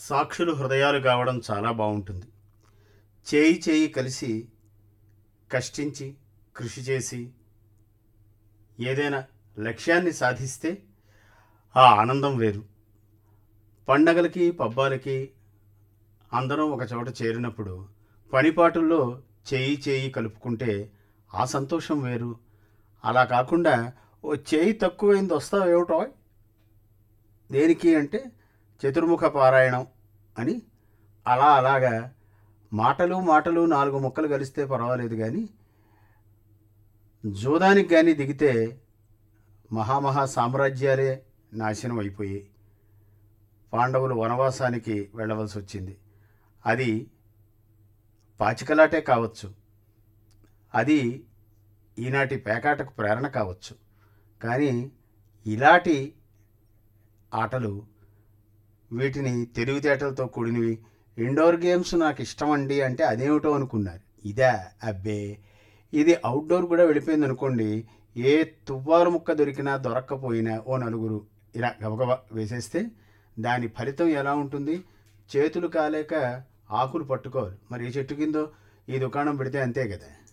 సాక్షులు హృదయాలు కావడం చాలా బాగుంటుంది చేయి చేయి కలిసి కష్టించి కృషి చేసి ఏదైనా లక్ష్యాన్ని సాధిస్తే ఆ ఆనందం వేరు పండగలకి పబ్బాలకి అందరం ఒక చోట చేరినప్పుడు పనిపాటుల్లో చేయి చేయి కలుపుకుంటే ఆ సంతోషం వేరు అలా కాకుండా ఓ చేయి తక్కువైంది వస్తావేమిటో దేనికి అంటే చతుర్ముఖ పారాయణం అని అలా అలాగా మాటలు మాటలు నాలుగు ముక్కలు కలిస్తే పర్వాలేదు కానీ జూదానికి కానీ దిగితే మహామహా సామ్రాజ్యాలే నాశనం అయిపోయాయి పాండవులు వనవాసానికి వెళ్ళవలసి వచ్చింది అది పాచికలాటే కావచ్చు అది ఈనాటి పేకాటకు ప్రేరణ కావచ్చు కానీ ఇలాంటి ఆటలు వీటిని తెలివితేటలతో కూడినవి ఇండోర్ గేమ్స్ నాకు ఇష్టం అండి అంటే అదేమిటో అనుకున్నారు ఇదే అబ్బే ఇది అవుట్డోర్ కూడా వెళ్ళిపోయింది అనుకోండి ఏ తువ్వారు ముక్క దొరికినా దొరక్కపోయినా ఓ నలుగురు ఇలా గబగబా వేసేస్తే దాని ఫలితం ఎలా ఉంటుంది చేతులు కాలేక ఆకులు పట్టుకోవాలి మరి ఏ చెట్టు కిందో ఈ దుకాణం పెడితే అంతే కదా